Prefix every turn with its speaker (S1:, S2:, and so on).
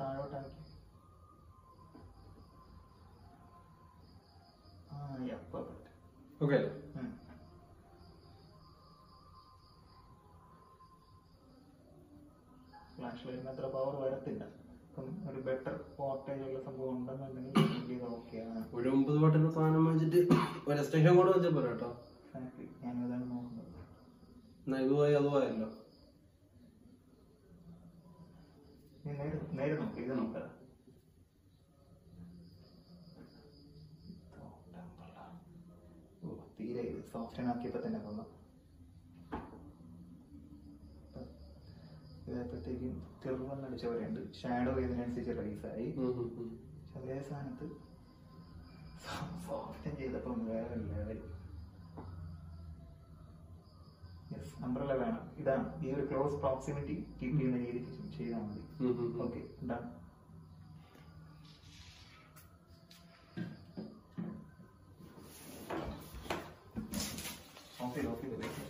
S1: താഴോട്ടാക്കി ആ യാ perfect
S2: okay അല്ലേ
S1: ഫ്ലാഷ് ലൈറ്റിന് അത്ര പവർ വരത്തില്ല അപ്പം ഒരു ബെറ്റർ വോൾട്ടേജ് ഉള്ള സംഭവം ഉണ്ടെന്നുണ്ടെങ്കിൽ ഇത് ഓക്കെയാണ്
S2: ഒരു ഒമ്പത് വാട്ടിന്റെ സാധനം വെച്ചിട്ട് ഒരു എക്സ്റ്റൻഷൻ കൂടെ വെച്ചാൽ പോരാ കേട്ടോ
S1: എക്സാക്ട്ലി ഞാനിതാണ് നോക്കുന്നത്
S2: എന്നാ ഇത് പോയി അത് പോയല്ലോ
S1: നീ നേരെ നേരെ നോക്ക് ഇത് നോക്കുക ഓ തീരെ ഇത് സോഫ്റ്റ് ആക്കിയപ്പോ തന്നെ കൊള്ളാം ഇതായപ്പോഴത്തേക്കും തെറുവെന്ന് അടിച്ച പോലെയുണ്ട് ഷാഡോ ഇതിനനുസരിച്ച് റൈസായി
S2: ഉം, ഉം, ഉം.
S1: അതേ സ്ഥാനത്ത് സോഫ്റ്റ് ചെയ്തപ്പം വേറെ ലെവൽ യെസ് അംബ്രല വേണം ഇതാണ് ഈ ഒരു ക്ലോസ് പ്രോക്സിമിറ്റി കീപ്പ് ചെയ്യുന്ന രീതിക്ക് ചെയ്താൽ മതി
S2: ഉം, ഉം, ഉം.
S1: Okay done okay okay